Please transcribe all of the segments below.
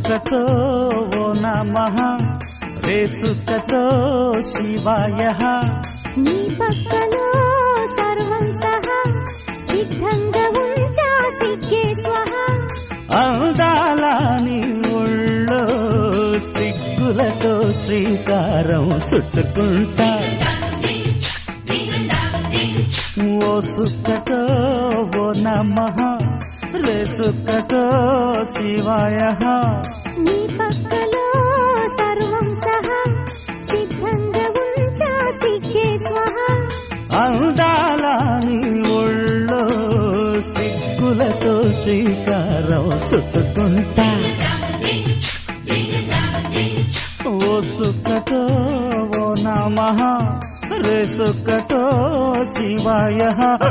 సుఖతో ఓ నమః రే సుఖతో శివాయ నీ పక్కలో సర్వం సహా సిద్ధంగా ఉంచా సిగ్గే స్వహ అందాల నీ ఒళ్ళో సిగ్గులతో శ్రీకారం చుట్టుకుంటా ఓ సుఖతో ఓ నమః రే సుఖతో శివాయ నీ పక్కలో సర్వం సహా సిద్ధంగా ఉంచా సిగ్గే స్వహ అందాల నీ ఒళ్ళో సిగ్గులతో శ్రీకారం చుట్టుకుంటా ఓ సుఖతో ఓ నమః రే సుఖతో శివాయ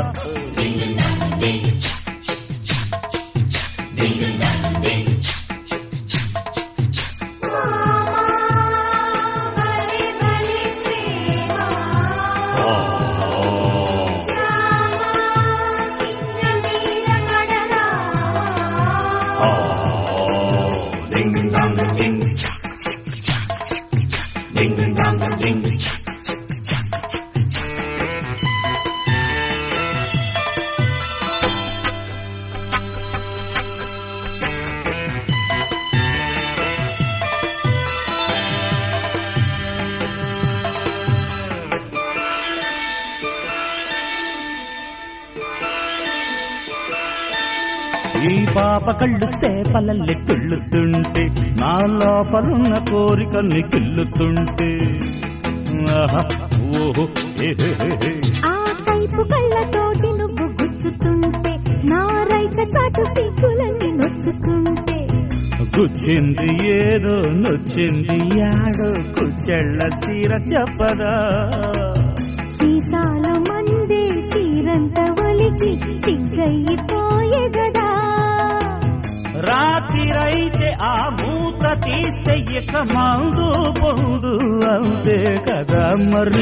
ఈ పాప కళ్ళు సేపలల్లె తుళ్ళుతుంటే నా లోపలున్న కోరికల్ని కిల్లుతుంటే ఆహా, ఓహో, ఏహేహే. ఆ కైపు కళ్ళతోటి నువ్వు గుచ్చుతుంటే నా రైక చాటు సిగ్గులన్నీ నొచ్చుకుంటే గుచ్చింది ఏదో నొచ్చింది యాడో కుచెళ్ళ సీర చెప్పదా సీసాలో మందే సీరంత ఒలికి సిగ్గయిపోయే గదా రాత్రిరైతే ఆ మూత తీస్తే ఇక మందు పొందు అంతే కదా మరి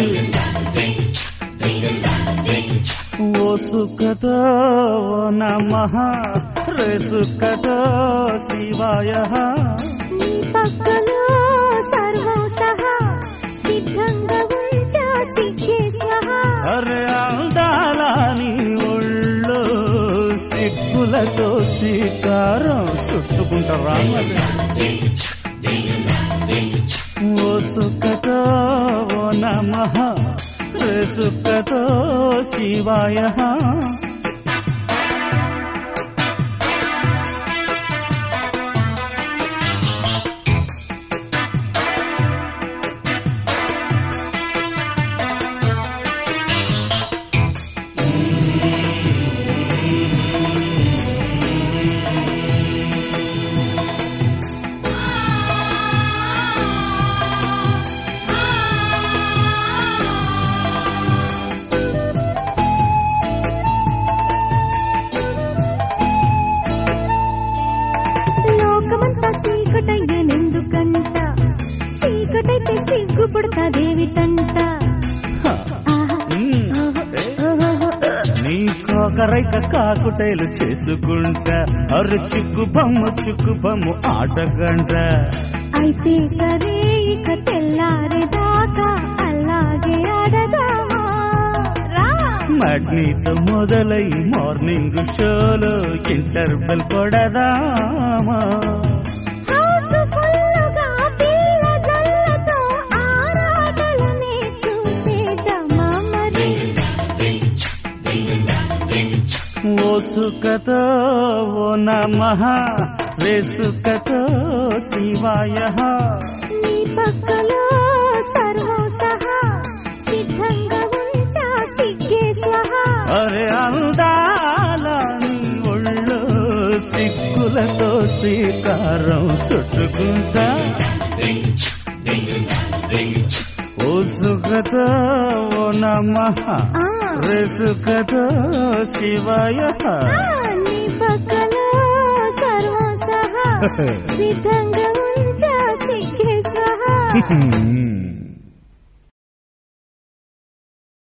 ఓ సుఖతో ఓ నమః రే సుఖతో శివాయ నీ పక్కలో సర్వం సహా సిద్ధంగా ఉంచా సిగ్గే స్వహా అరే అందాల నీ ఒళ్ళో సిగ్గులతో శ్రీకారం చుట్టుకుంటారా మరి? ఓ సుఖతో ఓ నమః రే సుఖతో శివాయ లోకమంతా చీకటయ్యనెందుకంట చీకటైతే సిగ్గుపడతాదేమిటంట ఆహా, ఉమ్. ఓహో, నీ కోకరైక కాకుటైలు చేసుకుంటా అరు చిక్కు బొమ్మ చిక్కు బొమ్మ ఆటగంట అయితే సరే ఇక తెల్లారేదాకా అలాగే ఆడదామా రా మట్నీతో మొదలై మార్నింగ్ షోలో ఇంటర్వెల్ కొడదామా హౌస్ ఫుల్లుగా పిల్ల జల్లతో ఆరాటలనే చూసేద్దామా మరి ఓ సుఖతో ఓ నమః రే సుఖతో శివాయ నీ పక్కలో సర్వం సహా సిద్ధంగా ఉంచా సిగ్గే స్వహా అరే అందాల నీ ఒళ్ళో సిక్కులతో శ్రీకారం చుట్టుకుంటా ఓ సుఖతో ఓ నమః ఆ, రే సుఖతో శివాయ ఆ, నీ పక్కలో సర్వం సహా సిద్ధంగా ఉంచా సిగ్గే స్వహా Hmm.